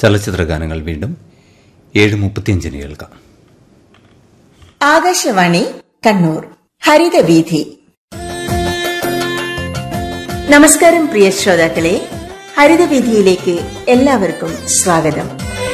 ചലച്ചിത്ര ഗാനങ്ങൾ വീണ്ടും ഏഴ് മുപ്പത്തിയഞ്ചിന് കേൾക്കാം ആകാശവാണി കണ്ണൂർ ഹരിതവീഥി നമസ്കാരം പ്രിയ ശ്രോതാക്കളെ ഹരിതവീഥിയിലേക്ക് എല്ലാവർക്കും സ്വാഗതം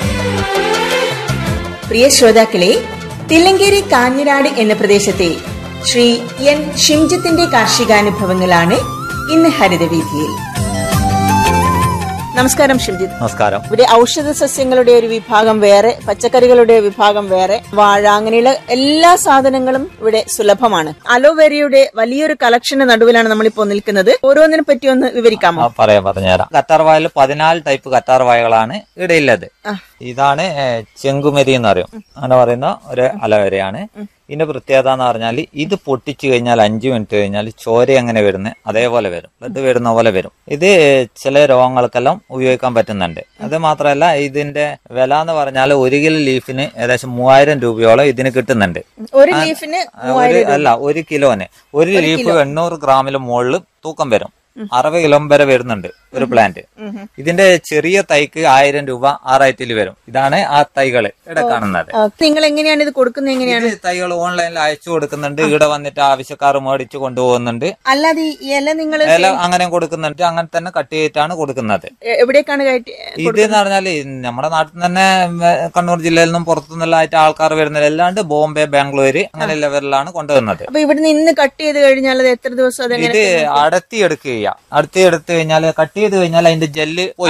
പ്രിയ ശ്രോതാക്കളെ തില്ലങ്കേരി കാഞ്ഞിരാട് എന്ന പ്രദേശത്തെ ശ്രീ എൻ ഷിംജിത്തിന്റെ കാർഷികാനുഭവങ്ങളാണ് ഇന്ന് ഹരിതവീഥിയിൽ നമസ്കാരം ഷിംജിത്ത് നമസ്കാരം ഇവിടെ ഔഷധ സസ്യങ്ങളുടെ ഒരു വിഭാഗം വേറെ പച്ചക്കറികളുടെ വിഭാഗം വേറെ വാഴ അങ്ങനെയുള്ള എല്ലാ സാധനങ്ങളും ഇവിടെ സുലഭമാണ് അലോവേരയുടെ വലിയൊരു കളക്ഷന് നടുവിലാണ് നമ്മളിപ്പോ നിൽക്കുന്നത് ഓരോന്നിനെ പറ്റി ഒന്ന് വിവരിക്കാമോ ആ, പറയാം പറഞ്ഞുതരാം കറ്റാർവാഴയിൽ പതിനാല് ടൈപ്പ് കറ്റാർവാഴകളാണ് ഇടയില്ലത് ആ. ഇതാണ് ഏ, ചെങ്കുമരി എന്ന് പറയും അങ്ങനെ പറയുന്ന ഒരു അലവരയാണ് ഇതിന്റെ പ്രത്യേകത എന്ന് പറഞ്ഞാൽ ഇത് പൊട്ടിച്ചു കഴിഞ്ഞാൽ അഞ്ചു മിനിറ്റ് കഴിഞ്ഞാൽ ചോര എങ്ങനെ വരുന്നത് അതേപോലെ വരും ബ്ലഡ് വരുന്ന പോലെ വരും ഇത് ചില രോഗങ്ങൾക്കെല്ലാം ഉപയോഗിക്കാൻ പറ്റുന്നുണ്ട് അത് മാത്രമല്ല ഇതിന്റെ വില എന്ന് പറഞ്ഞാൽ ഒരു കിലോ ലീഫിന് ഏകദേശം മൂവായിരം രൂപയോളം ഇതിന് കിട്ടുന്നുണ്ട് ഒരു ലീഫിന് ആ, ഒരു അല്ല ഒരു കിലോന് ഒരു ലീഫ് എണ്ണൂറ് ഗ്രാമിന് മുകളിൽ തൂക്കം വരും അറുപത് കിലോ വരെ വരുന്നുണ്ട് ഒരു പ്ലാന്റ് ഇതിന്റെ ചെറിയ തൈക്ക് ആയിരം രൂപ ആ റേറ്റിൽ വരും ഇതാണ് ആ തൈകള് ഇവിടെ കാണുന്നത് നിങ്ങൾ എങ്ങനെയാണ് ഇത് കൊടുക്കുന്നത് എങ്ങനെയാണ് ഇത് തൈകൾ ഓൺലൈനിൽ അയച്ചു കൊടുക്കുന്നുണ്ട് ഇവിടെ വന്നിട്ട് ആവശ്യക്കാർ മേടിച്ചു കൊണ്ടുപോകുന്നുണ്ട് അല്ലാതെ ഈ ഇല നിങ്ങൾ ഇല അങ്ങനെ കൊടുക്കുന്നുണ്ട് അങ്ങനെ തന്നെ കട്ട് ചെയ്തിട്ടാണ് കൊടുക്കുന്നത് എവിടേക്കാണ് കയറ്റി ഇത് എന്ന് പറഞ്ഞാല് നമ്മുടെ നാട്ടിൽ നിന്ന് തന്നെ ഉം, കണ്ണൂർ ജില്ലയിൽ നിന്നും പുറത്തുനിന്നുള്ള ആയിട്ട് ആൾക്കാർ വരുന്നത് അല്ലാണ്ട് ബോംബെ ബാംഗ്ലൂര് അങ്ങനെ ലെവലിലാണ് കൊണ്ടുവന്നത് അപ്പൊ ഇവിടുന്ന് ഇന്ന് കട്ട് ചെയ്ത് കഴിഞ്ഞാൽ അത് എത്ര ദിവസം അതെങ്ങനെ ഇത് അടത്തി എടുക്കുക അടത്തി എടുത്തു കഴിഞ്ഞാൽ കട്ട് ചെയ്ത് കഴിഞ്ഞാൽ അതിന്റെ ജെല്ല് പോയി